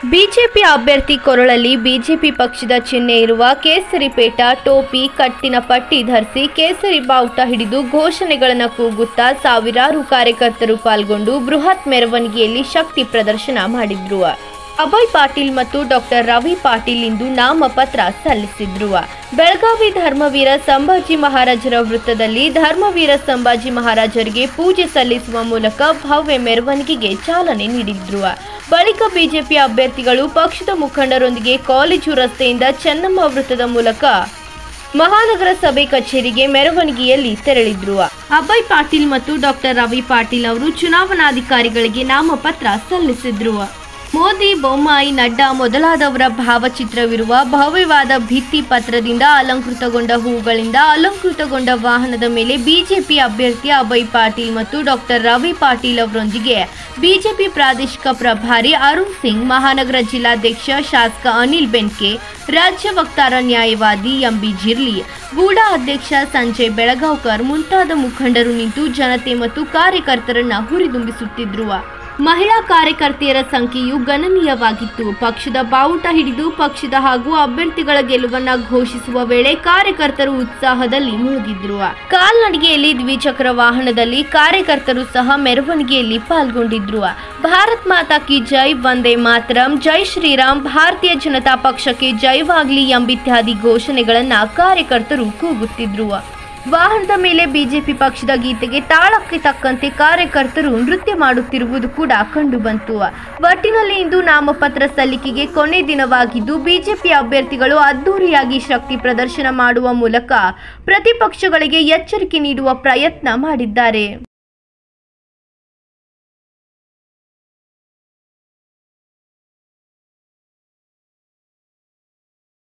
BJP ಅಭ್ಯರ್ಥಿ ಕೊರಳಲ್ಲಿ BJP ಪಕ್ಷದ ಚಿಹ್ನೆ ಇರುವ ಕೇಸರಿ ಪೇಟ ಟೋಪಿ ಕಟ್ಟಿನ ಪಟ್ಟಿ ಧರಿಸಿ ಕೇಸರಿ ಬಾವುಟ ಹಿಡಿದು ಘೋಷಣೆಗಳನ್ನು ಕೂಗುತ್ತಾ ಸಾವಿರಾರು ಕಾರ್ಯಕರ್ತರು ಪಾಲ್ಗೊಂಡು ಬೃಹತ್ ಮೆರವಣಿಗೆಯಲ್ಲಿ ಶಕ್ತಿ ಪ್ರದರ್ಶನ ಮಾಡಿದ್ರು ಅಭಯ್ ಪಾಟೀಲ್ ಮತ್ತು ಡಾಕ್ಟರ್ ರವಿ ಪಾಟೀಲ್ ಇಂದು ನಾಮಪತ್ರ ಸಲ್ಲಿಸಿದ್ರು ಬೆಳಗಾವಿ ಧರ್ಮವೀರ ಸಂಭಾಜಿ ಮಹಾರಾಜರ ವೃತ್ತದಲ್ಲಿ ಧರ್ಮವೀರ ಸಂಭಾಜಿ ಮಹಾರಾಜರಿಗೆ ಪೂಜೆ ಸಲ್ಲಿಸುವ ಮೂಲಕ ಭವ್ಯ ಮೆರವಣಿಗೆಗೆ ಚಾಲನೆ ನೀಡಿದ್ರು ಬಳಿಕ ಬಿಜೆಪಿ ಅಭ್ಯರ್ಥಿಗಳು ಪಕ್ಷದ ಮುಖಂಡರೊಂದಿಗೆ ಕಾಲೇಜು ರಸ್ತೆಯಿಂದ ಚೆನ್ನಮ್ಮ ವೃತ್ತದ ಮೂಲಕ ಮಹಾನಗರ ಸಭೆ ಕಚೇರಿಗೆ ಮೆರವಣಿಗೆಯಲ್ಲಿ ತೆರಳಿದ್ರು ಅಭಯ್ ಪಾಟೀಲ್ ಮತ್ತು ಡಾಕ್ಟರ್ ರವಿ ಪಾಟೀಲ್ ಅವರು ಚುನಾವಣಾಧಿಕಾರಿಗಳಿಗೆ ನಾಮಪತ್ರ ಸಲ್ಲಿಸಿದ್ರು ಮೋದಿ ಬೊಮ್ಮಾಯಿ ನಡ್ಡಾ ಮೊದಲಾದವರ ಭಾವಚಿತ್ರವಿರುವ ಭವ್ಯವಾದ ಭಿತ್ತಿ ಪತ್ರದಿಂದ ಅಲಂಕೃತಗೊಂಡ ಹೂಗಳಿಂದ ಅಲಂಕೃತಗೊಂಡ ವಾಹನದ ಮೇಲೆ ಬಿಜೆಪಿ ಅಭ್ಯರ್ಥಿ ಅಭಯ್ ಪಾಟೀಲ್ ಮತ್ತು ಡಾಕ್ಟರ್ ರವಿ ಪಾಟೀಲ್ ಅವರೊಂದಿಗೆ ಬಿಜೆಪಿ ಪ್ರಾದೇಶಿಕ ಪ್ರಭಾರಿ ಅರುಣ್ ಸಿಂಗ್ ಮಹಾನಗರ ಜಿಲ್ಲಾಧ್ಯಕ್ಷ ಶಾಸಕ ಅನಿಲ್ ಬೆನ್ಕೆ ರಾಜ್ಯ ವಕ್ತಾರ ನ್ಯಾಯವಾದಿ ಎಂಬಿ ಜಿರ್ಲಿ ಗೂಡಾ ಅಧ್ಯಕ್ಷ ಸಂಜಯ್ ಬೆಳಗಾವ್ಕರ್ ಮುಂತಾದ ಮುಖಂಡರು ನಿಂತು ಜನತೆ ಮತ್ತು ಕಾರ್ಯಕರ್ತರನ್ನ ಹುರಿದುಂಬಿಸುತ್ತಿದ್ರು ಮಹಿಳಾ ಕಾರ್ಯಕರ್ತೆಯರ ಸಂಖ್ಯೆಯು ಗಣನೀಯವಾಗಿತ್ತು ಪಕ್ಷದ ಬಾವುಟ ಹಿಡಿದು ಪಕ್ಷದ ಹಾಗೂ ಅಭ್ಯರ್ಥಿಗಳ ಗೆಲುವನ್ನ ಘೋಷಿಸುವ ವೇಳೆ ಕಾರ್ಯಕರ್ತರು ಉತ್ಸಾಹದಲ್ಲಿ ಮುಳುಗಿದ್ರು ಕಾಲ್ನಡಿಗೆಯಲ್ಲಿ ದ್ವಿಚಕ್ರ ವಾಹನದಲ್ಲಿ ಕಾರ್ಯಕರ್ತರು ಸಹ ಮೆರವಣಿಗೆಯಲ್ಲಿ ಪಾಲ್ಗೊಂಡಿದ್ರು ಭಾರತ್ ಮಾತಾ ಕಿ ಜೈ ವಂದೇ ಮಾತರಂ ಜೈ ಶ್ರೀರಾಮ್ ಭಾರತೀಯ ಜನತಾ ಪಕ್ಷಕ್ಕೆ ಜೈವಾಗ್ಲಿ ಎಂಬಿತ್ಯಾದಿ ಘೋಷಣೆಗಳನ್ನ ಕಾರ್ಯಕರ್ತರು ಕೂಗುತ್ತಿದ್ರು ವಾಹನದ ಮೇಲೆ ಬಿಜೆಪಿ ಪಕ್ಷದ ಗೀತೆಗೆ ತಾಳಕ್ಕೆ ತಕ್ಕಂತೆ ಕಾರ್ಯಕರ್ತರು ನೃತ್ಯ ಮಾಡುತ್ತಿರುವುದು ಕೂಡ ಕಂಡುಬಂತು ಒಟ್ಟಿನಲ್ಲಿ ಇಂದು ನಾಮಪತ್ರ ಸಲ್ಲಿಕೆಗೆ ಕೊನೆ ದಿನವಾಗಿದ್ದು ಬಿಜೆಪಿ ಅಭ್ಯರ್ಥಿಗಳು ಅದ್ದೂರಿಯಾಗಿ ಶಕ್ತಿ ಪ್ರದರ್ಶನ ಮಾಡುವ ಮೂಲಕ ಪ್ರತಿಪಕ್ಷಗಳಿಗೆ ಎಚ್ಚರಿಕೆ ನೀಡುವ ಪ್ರಯತ್ನ ಮಾಡಿದ್ದಾರೆ